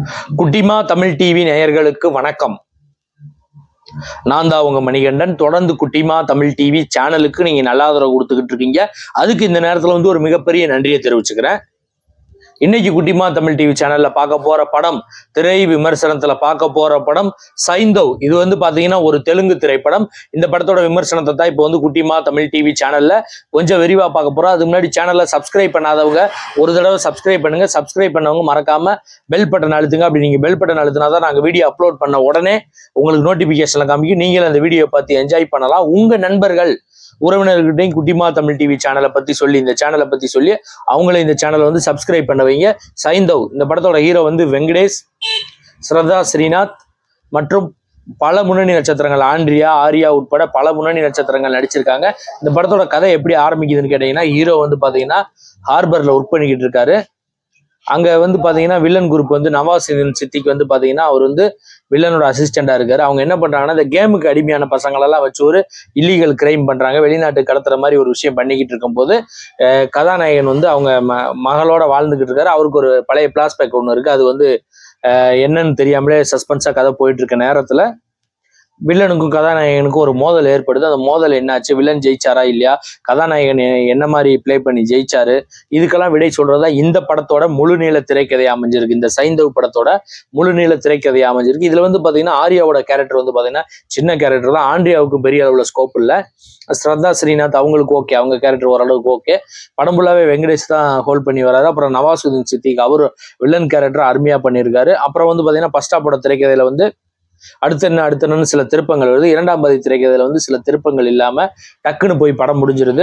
குட்டிமா தமிழ் டிவி நேயர்களுக்கு வணக்கம் நான் தான் உங்க மணிகண்டன் தொடர்ந்து குட்டிமா தமிழ் டிவி சேனலுக்கு நீங்க நல்ல ஆதரவு கொடுத்துக்கிட்டு இருக்கீங்க அதுக்கு இந்த நேரத்துல வந்து ஒரு மிகப்பெரிய நன்றியை தெரிவிச்சுக்கிறேன் இன்னைக்கு குட்டிமா தமிழ் டிவி சேனல்ல பார்க்க போற படம் திரை விமர்சனத்துல பார்க்க போற படம் சைந்தவ் இது வந்து பாத்தீங்கன்னா ஒரு தெலுங்கு திரைப்படம் இந்த படத்தோட விமர்சனத்தை தான் இப்போ வந்து குட்டிமா தமிழ் டிவி சேனல்ல கொஞ்சம் விரிவா பார்க்க போறோம் அதுக்கு முன்னாடி சேனல்ல சப்ஸ்கிரைப் பண்ணாதவங்க ஒரு தடவை சப்ஸ்கிரைப் பண்ணுங்க சப்ஸ்கிரைப் பண்ணவங்க மறக்காம பெல் பட்டன் அழுத்துங்க அப்படி நீங்க பெல் பட்டன் அழுத்தினா தான் நாங்க வீடியோ அப்லோட் பண்ண உடனே உங்களுக்கு நோட்டிபிகேஷன்ல காமிக்கும் நீங்களும் அந்த வீடியோ பார்த்து என்ஜாய் பண்ணலாம் உங்க நண்பர்கள் உறவினர்கிட்டையும் குட்டிமா தமிழ் டிவி சேனலை பத்தி சொல்லி இந்த சேனலை பத்தி சொல்லி அவங்கள இந்த சேனலை வந்து சப்ஸ்கிரைப் பண்ண வைங்க சைந்தவ் இந்த படத்தோட ஹீரோ வந்து வெங்கடேஷ் ஸ்ரதா ஸ்ரீநாத் மற்றும் பல முன்னணி நட்சத்திரங்கள் ஆண்ட்ரியா ஆர்யா உட்பட பல முன்னணி நட்சத்திரங்கள் நடிச்சிருக்காங்க இந்த படத்தோட கதை எப்படி ஆரம்பிக்குதுன்னு கேட்டீங்கன்னா ஹீரோ வந்து பாத்தீங்கன்னா ஹார்பர்ல ஒர்க் பண்ணிக்கிட்டு இருக்காரு அங்க வந்து பாத்தீங்கன்னா வில்லன் குரூப் வந்து நவாசின் சித்திக்கு வந்து பாத்தீங்கன்னா அவர் வந்து வில்லனோட அசிஸ்டண்டா இருக்காரு அவங்க என்ன பண்றாங்கன்னா இந்த கேமுக்கு அடிமையான பசங்களெல்லாம் வச்சு ஒரு இல்லீகல் கிரைம் பண்றாங்க வெளிநாட்டு கடத்துற மாதிரி ஒரு விஷயம் பண்ணிக்கிட்டு இருக்கும்போது அஹ், கதாநாயகன் வந்து அவங்க ம மகளோட வாழ்ந்துகிட்டு இருக்காரு அவருக்கு ஒரு பழைய பிளாஸ்பேக் ஒன்று இருக்கு அது வந்து அஹ், என்னன்னு தெரியாமலே சஸ்பென்ஸா கதை போயிட்டு இருக்க நேரத்துல வில்லனுக்கும் கதாநாயகனுக்கும் ஒரு மோதல் ஏற்படுது அந்த மோதல் என்னாச்சு வில்லன் ஜெயிச்சாரா இல்லையா கதாநாயகன் எ- என்ன மாதிரி ப்ளே பண்ணி ஜெயிச்சாரு இதுக்கெல்லாம் விடை சொல்றதா இந்த படத்தோட முழு நீள திரைக்கதை அமைஞ்சிருக்கு இந்த சைந்தவ் படத்தோட முழு நீள திரைக்கதை அமைஞ்சிருக்கு இதுல வந்து பாத்தீங்கன்னா ஆர்யாவோட கேரக்டர் வந்து பாத்தீங்கன்னா சின்ன கேரக்டர் தான் ஆண்ட்ரியாவுக்கு பெரிய அளவுல ஸ்கோப் இல்ல ஸ்ரத்தா ஸ்ரீநாத் அவங்களுக்கு ஓகே அவங்க கேரக்டர் ஓரளவுக்கு ஓகே படம் ஃபுல்லாவே வெங்கடேஷ் தான் ஹோல்ட் பண்ணி வராரு அப்புறம் நவாசுதீன் சித்திக் அவர் வில்லன் கேரக்டர் அருமையா பண்ணியிருக்காரு அப்புறம் வந்து பாத்தீங்கன்னா ஃபர்ஸ்ட் ஹாப்போட திரைக்கதையில வந்து அடுத்து என்ன அடுத்து என்னன்னு சில திருப்பங்கள் வருது இரண்டாம் பதி திரைக்கதையில வந்து சில திருப்பங்கள் இல்லாம டக்குன்னு போய் படம் முடிஞ்சிருது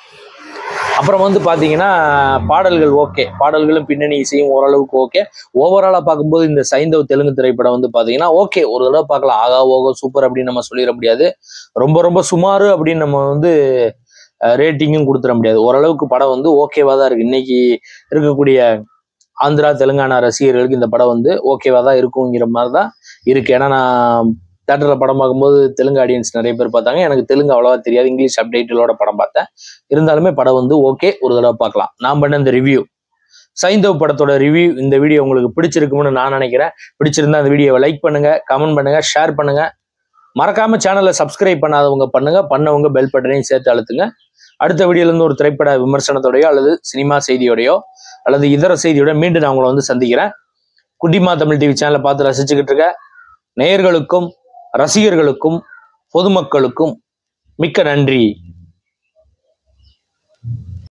அப்புறம் வந்து பாத்தீங்கன்னா பாடல்கள் ஓகே பாடல்களும் பின்னணி இசையும் ஓரளவுக்கு ஓகே ஓவராலா பார்க்கும்போது இந்த சைந்தவ் தெலுங்கு திரைப்படம் வந்து பாத்தீங்கன்னா ஓகே ஒரு தடவை பார்க்கலாம் ஆகா ஓகோ சூப்பர் அப்படின்னு நம்ம சொல்லிட முடியாது ரொம்ப ரொம்ப சுமாரு அப்படின்னு நம்ம வந்து ரேட்டிங்கும் கொடுத்துட முடியாது ஓரளவுக்கு படம் வந்து ஓகேவா தான் இருக்கு இன்னைக்கு இருக்கக்கூடிய ஆந்திரா தெலுங்கானா ரசிகர்களுக்கு இந்த படம் வந்து ஓகேவா தான் இருக்குங்கிற மாதிரி தான் இருக்கு ஏன்னா நான் தேட்டரில் படம் பார்க்கும்போது தெலுங்கு ஆடியன்ஸ் நிறைய பேர் பார்த்தாங்க எனக்கு தெலுங்கு அவ்வளோவா தெரியாது இங்கிலீஷ் சப்டைட்டிலோட படம் பார்த்தேன் இருந்தாலுமே படம் வந்து ஓகே ஒரு தடவை பார்க்கலாம் நான் பண்ண இந்த ரிவ்யூ சைந்தவ் படத்தோட ரிவ்யூ இந்த வீடியோ உங்களுக்கு பிடிச்சிருக்கும்னு நான் நினைக்கிறேன் பிடிச்சிருந்தா அந்த வீடியோவை லைக் பண்ணுங்க கமெண்ட் பண்ணுங்க ஷேர் பண்ணுங்க மறக்காம சேனலை சப்ஸ்கிரைப் பண்ணாதவங்க பண்ணுங்க பண்ணவங்க பெல் பட்டனையும் சேர்த்து அழுத்துங்க அடுத்த வீடியோல இருந்து ஒரு திரைப்பட விமர்சனத்தோடயோ அல்லது சினிமா செய்தியோடயோ அல்லது இதர செய்தியோட மீண்டும் நான் உங்களை வந்து சந்திக்கிறேன் குட்டிமா தமிழ் டிவி சேனலை பார்த்து ரசிச்சுக்கிட்டு இருக்க நேயர்களுக்கும் ரசிகர்களுக்கும் பொதுமக்களுக்கும் மிக்க நன்றி